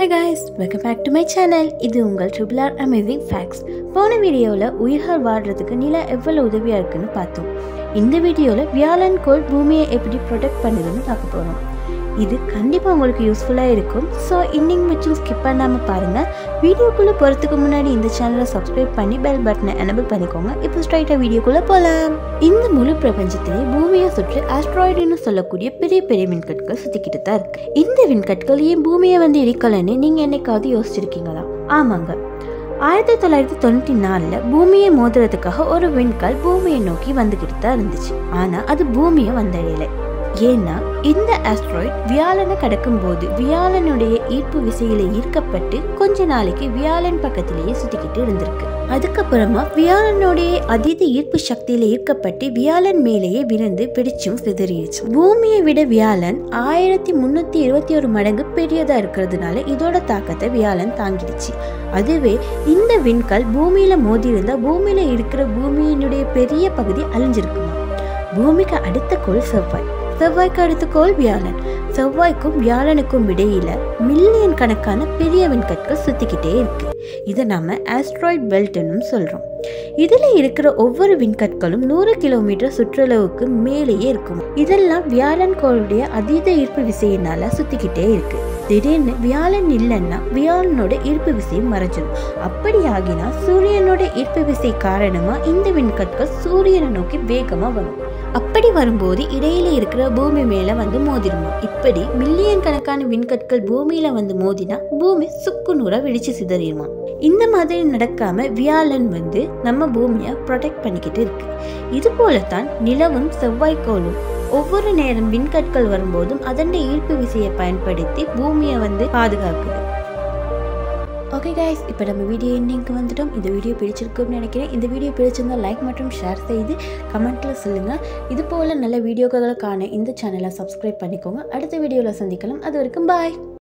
guys welcome back to my channel இது உங்கள் triple R amazing facts போன வீடியோவில் உயிர்கள் வாழ்கிறதுக்கு நிலா எவ்வளோ உதவியாக இருக்குன்னு பார்த்தோம் இந்த வீடியோவில் வியாழன் கோள் பூமியை எப்படி ப்ரொடெக்ட் பண்ணுதுன்னு பார்க்க போகிறோம் இது கண்டிப்பாக உங்களுக்கு யூஸ்ஃபுல்லாக இருக்கும் ஸோ இன்னிங் வச்சும் ஸ்கிப் பண்ணாமல் பாருங்கள் வீடியோக்குள்ளே போகிறதுக்கு முன்னாடி இந்த சேனலை சப்ஸ்கிரைப் பண்ணி பெல் பட்டனை எனபிள் பண்ணிக்கோங்க இப்போ ஸ்ட்ரைட்டாக வீடியோக்குள்ளே போகலாம் இந்த முழு பிரபஞ்சத்திலே பூமியை சுற்றி ஆஸ்ட்ராய்டுன்னு சொல்லக்கூடிய பெரிய பெரிய விண்கற்கள் சுற்றிக்கிட்டு தான் இருக்கு இந்த விண்கற்கள் ஏன் பூமியை வந்து இடிக்கலன்னு நீங்கள் என்னைக்காவது யோசிச்சிருக்கீங்களா ஆமாங்க ஆயிரத்தி தொள்ளாயிரத்தி தொண்ணூற்றி நாலில் பூமியை மோதுறதுக்காக ஒரு விண்கல் பூமியை நோக்கி வந்துக்கிட்டு தான் இருந்துச்சு ஆனால் அது பூமியை வந்தடையலை ஏன்னா இந்த ஆஸ்ட்ராய்ட் வியாழனை கடக்கும் போது வியாழனுடைய ஈர்ப்பு விசையில ஈர்க்கப்பட்டு கொஞ்ச நாளைக்கு வியாழன் பக்கத்திலேயே சுத்திக்கிட்டு இருந்திருக்கு அதுக்கப்புறமா வியாழனுடைய அதீத ஈர்ப்பு சக்தியில ஈர்க்கப்பட்டு வியாழன் மேலேயே விழுந்து பிடிச்சும் சிதறிடுச்சு பூமியை விட வியாழன் ஆயிரத்தி முன்னூத்தி இருபத்தி ஒரு மடங்கு பெரியதா இருக்கிறதுனால இதோட தாக்கத்தை வியாழன் தாங்கிடுச்சு அதுவே இந்த விண்கல் பூமியில மோதி இருந்தா பூமியில இருக்கிற பூமியினுடைய பெரிய பகுதி அழிஞ்சிருக்குமா பூமிக்கு அடுத்த கோள் செவ்வாய் செவ்வாய்க்கு அடுத்த கோள் வியாழன் செவ்வாய்க்கும் வியாழனுக்கும் இடையில மில்லியன் கணக்கான பெரிய விண்கற்கள் சுத்திக்கிட்டே இருக்கு இதை நாம ஆஸ்ட்ராய்ட் பெல்ட்னு சொல்றோம் இதுல இருக்கிற ஒவ்வொரு விண்கற்களும் நூறு கிலோமீட்டர் சுற்றளவுக்கு மேலேயே இருக்கும் இதெல்லாம் வியாழன் கோளுடைய அதீத ஈர்ப்பு விசையினால சுத்திக்கிட்டே இருக்கு திடீர்னு வியாழன் இல்லைன்னா வியாழனோட ஈர்ப்பு விசையும் மறைஞ்சிடும் அப்படி ஆகினா சூரியனோட ஈர்ப்பு விசை காரணமா இந்த விண்கற்கள் சூரியனை நோக்கி வேகமா வரும் அப்படி வரும்போது இடையில இருக்கிற பூமி மேல வந்து மோதிருமா இப்படி மில்லியன் கணக்கான விண்கற்கள் பூமியில வந்து மோதினா பூமி சுக்கு நூறா வெடிச்சு சிதறிடுமா இந்த மாதிரி நடக்காம வியாழன் வந்து நம்ம பூமியை ப்ரொடெக்ட் பண்ணிக்கிட்டு இருக்கு இது போலத்தான் நிலவும் செவ்வாய்க்கோளும் ஒவ்வொரு நேரம் விண்கற்கள் வரும்போதும் அதன் ஈர்ப்பு விசையை பயன்படுத்தி பூமியை வந்து பாதுகாக்குது ஓகே கைஸ் இப்போ நம்ம வீடியோ இன்னைக்கு வந்துட்டோம் இந்த வீடியோ பிடிச்சிருக்குன்னு நினைக்கிறேன் இந்த வீடியோ பிடிச்சிருந்தா லைக் மற்றும் ஷேர் செய்து கமெண்ட்டில் சொல்லுங்கள் இது போல் நல்ல வீடியோக்களை காண இந்த சேனலை சப்ஸ்கிரைப் பண்ணிக்கோங்க அடுத்த வீடியோவில் சந்திக்கலாம் அது வரைக்கும் பாய்